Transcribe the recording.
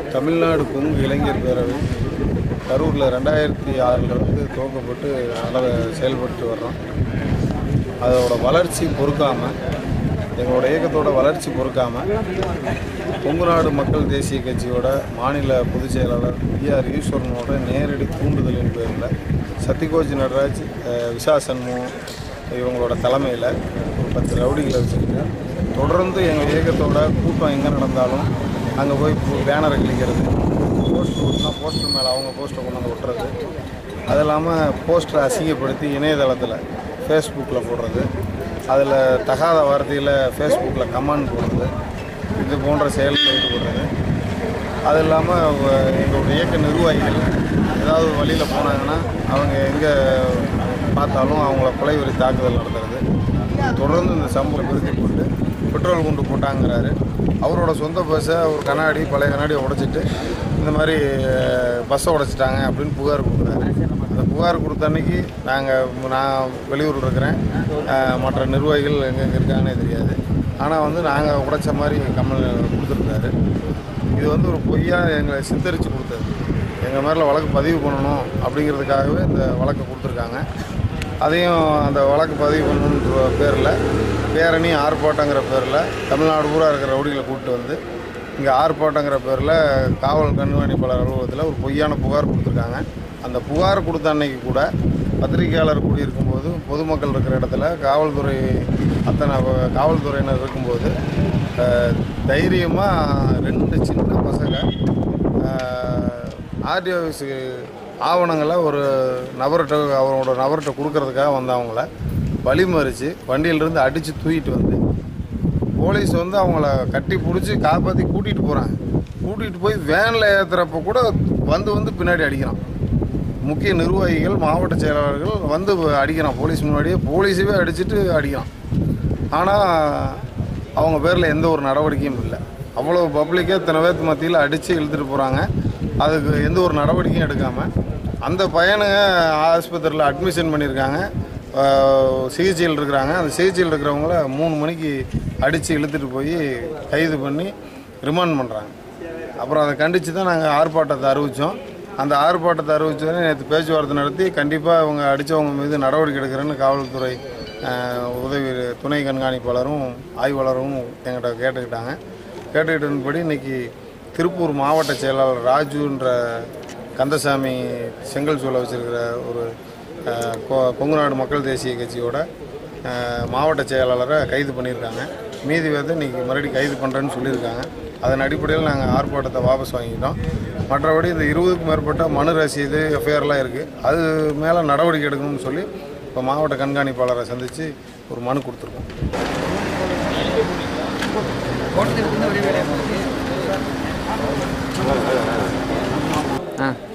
தமிழ்நாடு கொங்கு இளைஞர் பேரவை கரூரில் ரெண்டாயிரத்தி ஆறில் வந்து துவக்கப்பட்டு நல்ல செயல்பட்டு வர்றோம் அதோட வளர்ச்சி பொறுக்காமல் எங்களோட இயக்கத்தோட வளர்ச்சி பொறுக்காமல் கொங்கு நாடு மக்கள் தேசிய கட்சியோட மாநில பொதுச் செயலாளர் பிஆர் ஈஸ்வரனோட நேரடி தூண்டுதலின் பேரில் சத்யகோஜ் நடராஜ் அஹ், விசா சண்முகம் இவங்களோட தலைமையில் ஒரு பத்து ரவுடிகளை வச்சுக்கிட்டு தொடர்ந்து எங்கள் இயக்கத்தோட கூட்டம் எங்கே நடந்தாலும் அங்கே போய் பேனரை கிழிக்கிறது போஸ்டர் ஒட்டினா போஸ்டர் மேலே அவங்க போஸ்டரை கொண்டு வந்து ஒட்டுறது அது இல்லாமல் போஸ்டரை அசிங்கப்படுத்தி இணையதளத்தில் ஃபேஸ்புக்கில் போடுறது அதில் தகாத வார்த்தையில் ஃபேஸ்புக்கில் கமெண்ட் போடுறது இது போன்ற செயலில் ஈடுபடுறது அது இல்லாமல் எங்களுடைய இயக்க நிர்வாகிகள் ஏதாவது வழியில் போனாங்கன்னா அவங்க எங்கே பார்த்தாலும் அவங்கள கொலைவெறி தாக்குதல் நடத்துறது தொடர்ந்து இந்த சம்பவம் பெருத்தி போட்டு பெட்ரோல் குண்டு போட்டாங்கிறாரு அவரோட சொந்த பஸ்ஸை ஒரு கண்ணாடி பழைய கண்ணாடியை உடைச்சிட்டு இந்த மாதிரி பஸ்ஸை உடைச்சிட்டாங்க அப்படின்னு புகார் கொடுக்குறாரு அந்த புகார் கொடுத்த அன்னைக்கு நாங்கள் நான் வெளியூரில் இருக்கிறேன் அஹ், மற்ற நிர்வாகிகள் எங்கெங்கே இருக்காங்கன்னே தெரியாது ஆனால் வந்து நாங்கள் உடைச்ச மாதிரி கமல் கொடுத்துருக்காரு இது வந்து ஒரு பொய்யா எங்களை சித்தரித்து கொடுத்தது எங்கள் மேலே வழக்கு பதிவு பண்ணணும் அப்படிங்கிறதுக்காகவே இந்த வழக்கை கொடுத்துருக்காங்க அதையும் அந்த வழக்கு பதிவு பண்ணணுன்ற பேரில் பேரணி ஆர்ப்பாட்டங்கிற பேரில் தமிழ்நாடு பூரா இருக்கிற ரவுடிகளை கூப்பிட்டு வந்து இங்கே ஆர்ப்பாட்டங்கிற பேரில் காவல் கண்காணிப்பாளர் அலுவலகத்தில் ஒரு பொய்யான புகார் கொடுத்துருக்காங்க அந்த புகார் கொடுத்த அன்னைக்கு கூட பத்திரிகையாளர் கூடியிருக்கும்போது பொதுமக்கள் இருக்கிற இடத்துல காவல்துறை அத்தனை வ- காவல்துறையினர் இருக்கும்போது தைரியமாக ரெண்டு சின்ன பசங்க ஆர்டிஓ ஆஃபீஸுக்கு ஆவணங்களை ஒரு நபர்கிட்ட அவரோட நபர்கிட்ட கொடுக்கறதுக்காக வந்தவங்கள வழிமறித்து வண்டியிலிருந்து அடித்து தூக்கிட்டு வந்து போலீஸ் வந்து அவங்கள கட்டி பிடிச்சி காப்பாற்றி கூட்டிகிட்டு போகிறாங்க கூட்டிகிட்டு போய் வேனில் ஏற்றுறப்ப கூட வந்து வந்து பின்னாடி அடிக்கிறான் முக்கிய நிர்வாகிகள் மாவட்ட செயலாளர்கள் வந்து அடிக்கிறான் போலீஸ் முன்னாடியே போலீஸவே அடிச்சுட்டு அடிக்கிறான் ஆனால் அவங்க பேரில் எந்த ஒரு நடவடிக்கையும் இல்லை அவ்வளோ பப்ளிக்கே இத்தனை பேர்த்து மத்தியில் அடித்து இழுத்துட்டு போகிறாங்க அதுக்கு எந்த ஒரு நடவடிக்கையும் எடுக்காமல் அந்த பையனுங்க ஆஸ்பத்திரியில் அட்மிஷன் பண்ணியிருக்காங்க ஆஹ் சிகிச்சையில் இருக்கிறாங்க அந்த சிகிச்சையில் இருக்கிறவங்கள மூணு மணிக்கு அடித்து இழுத்துட்டு போய் கைது பண்ணி ரிமாண்ட் பண்ணுறாங்க அப்புறம் அதை கண்டித்து தான் நாங்கள் ஆர்ப்பாட்டத்தை அறிவித்தோம் அந்த ஆர்ப்பாட்டத்தை அறிவிச்சோடனே நேற்று பேச்சுவார்த்தை நடத்தி கண்டிப்பாக அவங்க அடித்தவங்க மீது நடவடிக்கை எடுக்கிறேன்னு காவல்துறை ஆஹ், உதவி துணை கண்காணிப்பாளரும் ஆய்வாளரும் எங்கிட்ட கேட்டுக்கிட்டாங்க கேட்டுக்கிட்டபடி இன்னைக்கு திருப்பூர் மாவட்ட செயலாளர் ராஜுன்ற கந்தசாமி செங்கல் சூளை வச்சிருக்கிற ஒரு ஆஹ், கொ- கொங்குநாடு மக்கள் தேசிய கட்சியோட ஆஹ், மாவட்ட செயலாளரை கைது பண்ணியிருக்காங்க மீதி வந்து இன்னைக்கு மறுபடியும் கைது பண்ணுறேன்னு சொல்லியிருக்காங்க அதன் அடிப்படையில் நாங்கள் ஆர்ப்பாட்டத்தை வாபஸ் வாங்கிட்டோம் மற்றபடி இந்த இருபதுக்கும் மேற்பட்ட மனு ரசீது எஃப்ஐஆர்லாம் இருக்குது அது மேலே நடவடிக்கை எடுக்கணும்னு சொல்லி இப்போ மாவட்ட கண்காணிப்பாளரை சந்தித்து ஒரு மனு கொடுத்துருக்கோம் ஆ